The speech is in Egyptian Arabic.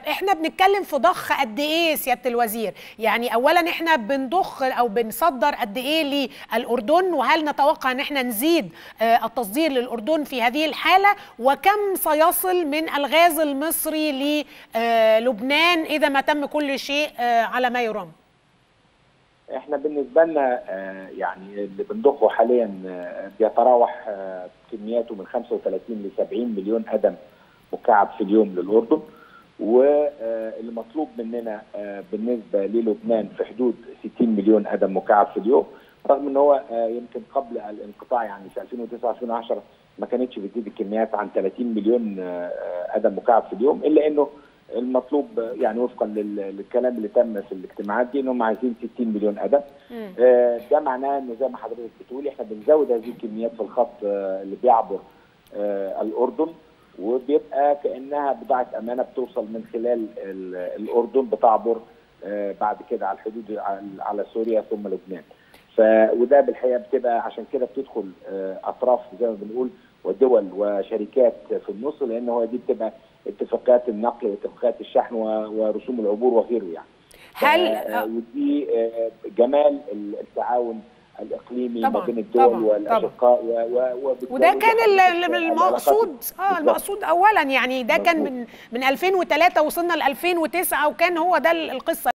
احنا بنتكلم في ضخ قد ايه سياده الوزير يعني اولا احنا بنضخ او بنصدر قد ايه للاردن وهل نتوقع ان احنا نزيد آه، التصدير للاردن في هذه الحاله وكم سيصل من الغاز المصري للبنان اذا ما تم كل شيء آه، على ما يرام احنا بالنسبه لنا آه، يعني اللي بنضخه حاليا آه، بيتراوح آه، كمياته من 35 ل 70 مليون قدم مكعب في اليوم للاردن واللي مطلوب مننا آه، بالنسبه للبنان في حدود 60 مليون قدم مكعب في اليوم رغم ان هو آه، يمكن قبل الانقطاع يعني في 2009 2010 ما كانتش بتزيد الكميات عن 30 مليون آه، آه، قدم مكعب في اليوم الا انه المطلوب آه، يعني وفقا لل- للكلام اللي تم في الاجتماعات دي انهم عايزين 60 مليون قدم مم. آه، ده معناه انه زي ما حضرتك بتقولي احنا بنزود هذه الكميات في الخط آه، اللي بيعبر آه، الاردن وبيبقى كانها بضاعه امانه بتوصل من خلال ال- الاردن بتعبر آه، بعد كده على الحدود على- على سوريا ثم لبنان. ف وده بالحقيقه بتبقى عشان كده بتدخل آه، اطراف زي ما بنقول ودول وشركات في النص لان هو دي بتبقى اتفاقات النقل واتفاقات الشحن و- ورسوم العبور وغيره يعني. هل آه، ودي آه، جمال التعاون الاقليمي ما طبعاً، بين الدول طبعاً، والاشقاء و- و- وبالتالي وده كان ال- ال- العلاقات المقصود اه بالظبط. المقصود اولا يعني ده كان مظبوط. من من 2003 وصلنا ل 2009 وكان هو ده القصه